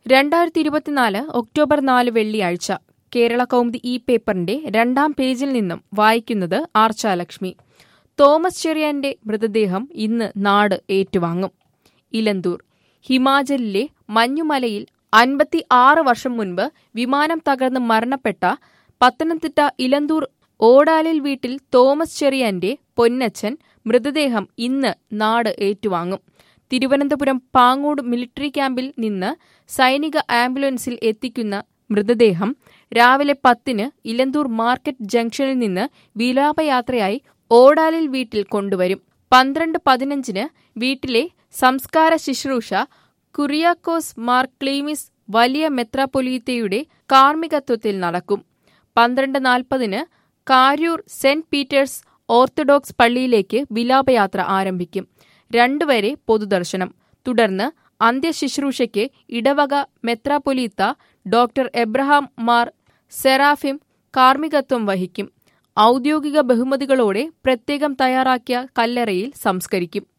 രണ്ടായിരത്തി ഇരുപത്തിനാല് ഒക്ടോബർ നാല് വെള്ളിയാഴ്ച കേരള കൗമുദി ഈ പേപ്പറിന്റെ രണ്ടാം പേജിൽ നിന്നും വായിക്കുന്നത് ആർച്ചാലക്ഷ്മി തോമസ് ചെറിയാന്റെ മൃതദേഹം ഇന്ന് നാട് ഏറ്റുവാങ്ങും ഇലന്തൂർ ഹിമാചലിലെ മഞ്ഞുമലയിൽ അൻപത്തി ആറ് വർഷം മുൻപ് വിമാനം തകർന്ന് മരണപ്പെട്ട പത്തനംതിട്ട ഇലന്തൂർ ഓടാലിൽ വീട്ടിൽ തോമസ് ചെറിയാന്റെ പൊന്നച്ചൻ മൃതദേഹം ഇന്ന് നാട് ഏറ്റുവാങ്ങും തിരുവനന്തപുരം പാങ്ങോട് മിലിറ്ററി ക്യാമ്പിൽ നിന്ന് സൈനിക ആംബുലൻസിൽ എത്തിക്കുന്ന മൃതദേഹം രാവിലെ പത്തിന് ഇലന്തൂർ മാർക്കറ്റ് ജംഗ്ഷനിൽ നിന്ന് വിലാപയാത്രയായി ഓടാലിൽ വീട്ടിൽ കൊണ്ടുവരും പന്ത്രണ്ട് പതിനഞ്ചിന് വീട്ടിലെ സംസ്കാര ശുശ്രൂഷ കുറിയാക്കോസ് മാർ ക്ലീമിസ് വലിയ മെത്രാപ്പൊലീത്തയുടെ കാർമ്മികത്വത്തിൽ നടക്കും പന്ത്രണ്ട് നാൽപ്പതിന് കാരൂർ സെന്റ് പീറ്റേഴ്സ് ഓർത്തഡോക്സ് പള്ളിയിലേക്ക് വിലാപയാത്ര ആരംഭിക്കും രണ്ടുവരെ പൊതുദർശനം തുടർന്ന് അന്ത്യശുശ്രൂഷയ്ക്ക് ഇടവക മെത്രാപ്പൊലീത്ത ഡോക്ടർ എബ്രഹാം മാർ സെറാഫിം കാർമ്മികത്വം വഹിക്കും ഔദ്യോഗിക ബഹുമതികളോടെ പ്രത്യേകം തയ്യാറാക്കിയ കല്ലറയിൽ സംസ്കരിക്കും